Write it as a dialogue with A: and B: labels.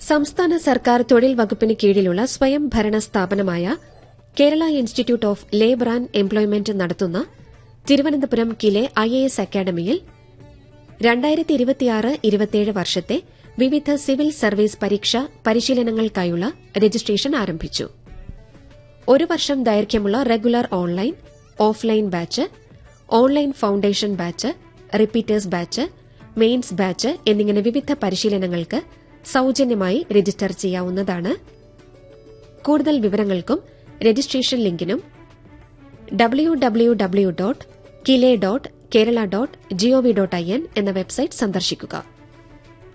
A: സംസ്ഥാന സർക്കാർ തൊഴിൽ വകുപ്പിന് കീഴിലുള്ള സ്വയം ഭരണ സ്ഥാപനമായ Kerala institute of labour and employment നടത്തുന്ന Thiruvananthapuram KILE I A S അക്കാദമിയിൽ രണ്ടായിരത്തി ഇരുപത്തിയാറ് ഇരുപത്തിയേഴ് വർഷത്തെ വിവിധ സിവിൽ സർവീസ് പരീക്ഷ പരിശീലനങ്ങൾക്കായുള്ള രജിസ്ട്രേഷൻ ആരംഭിച്ചു ഒരു വർഷം ദൈർഘ്യമുള്ള regular online offline batch online foundation batch repeaters batch mains batch എന്നിങ്ങനെ വിവിധ പരിശീലനങ്ങൾക്ക് സൌജന്യമായി രജിസ്റ്റർ ചെയ്യാവുന്നതാണ് കൂടുതൽ വിവരങ്ങൾക്കും രജിസ്ട്രേഷൻ ലിങ്കിനും W W W dot KILE dot Kerala dot G O V dot I N എന്ന വെബ്സൈറ്റ് സന്ദർശിക്കുക